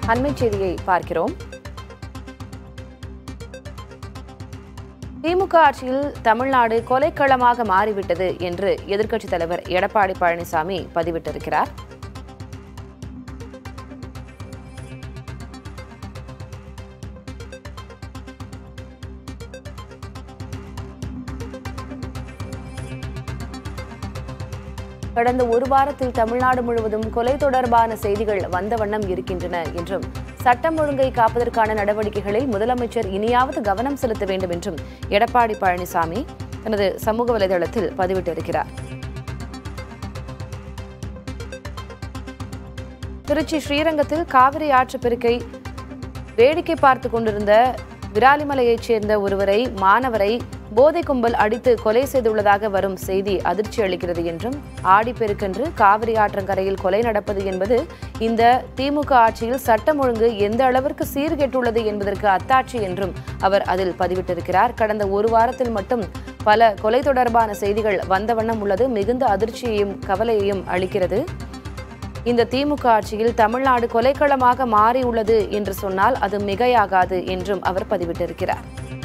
அண்மைச் செய்தியை பார்க்கிறோம் திமுக ஆட்சியில் தமிழ்நாடு கொலைக்களமாக மாறிவிட்டது என்று எதிர்க்கட்சித் தலைவர் எடப்பாடி பழனிசாமி பதிவிட்டிருக்கிறார் கடந்த ஒரு வாரத்தில் தமிழ்நாடு முழுவதும் கொலை தொடர்பான செய்திகள் வந்த வண்ணம் இருக்கின்றன என்றும் சட்டம் ஒழுங்கை காப்பதற்கான நடவடிக்கைகளில் முதலமைச்சர் இனியாவது கவனம் செலுத்த வேண்டும் என்றும் எடப்பாடி பழனிசாமி தனது சமூக வலைதளத்தில் பதிவிட்டிருக்கிறார் திருச்சி ஸ்ரீரங்கத்தில் காவிரி ஆற்றுப்பெருக்கை வேடிக்கை பார்த்து கொண்டிருந்த விராலிமலையைச் சேர்ந்த ஒருவரை மாணவரை போதை கும்பல் அடித்து கொலை செய்துள்ளதாக வரும் செய்தி அதிர்ச்சி அளிக்கிறது என்றும் ஆடிப்பெருக்கென்று காவிரி ஆற்றங்கரையில் கொலை நடப்பது என்பது இந்த திமுக ஆட்சியில் சட்டம் ஒழுங்கு எந்த அளவிற்கு சீர்கெட்டுள்ளது என்பதற்கு அத்தாட்சி என்றும் அவர் அதில் பதிவிட்டிருக்கிறார் கடந்த ஒரு வாரத்தில் மட்டும் பல கொலை தொடர்பான செய்திகள் வந்த வண்ணம் உள்ளது மிகுந்த அதிர்ச்சியையும் கவலையையும் அளிக்கிறது இந்த திமுக ஆட்சியில் தமிழ்நாடு கொலைக்களமாக மாறியுள்ளது என்று சொன்னால் அது மிகையாகாது என்றும் அவர் பதிவிட்டிருக்கிறார்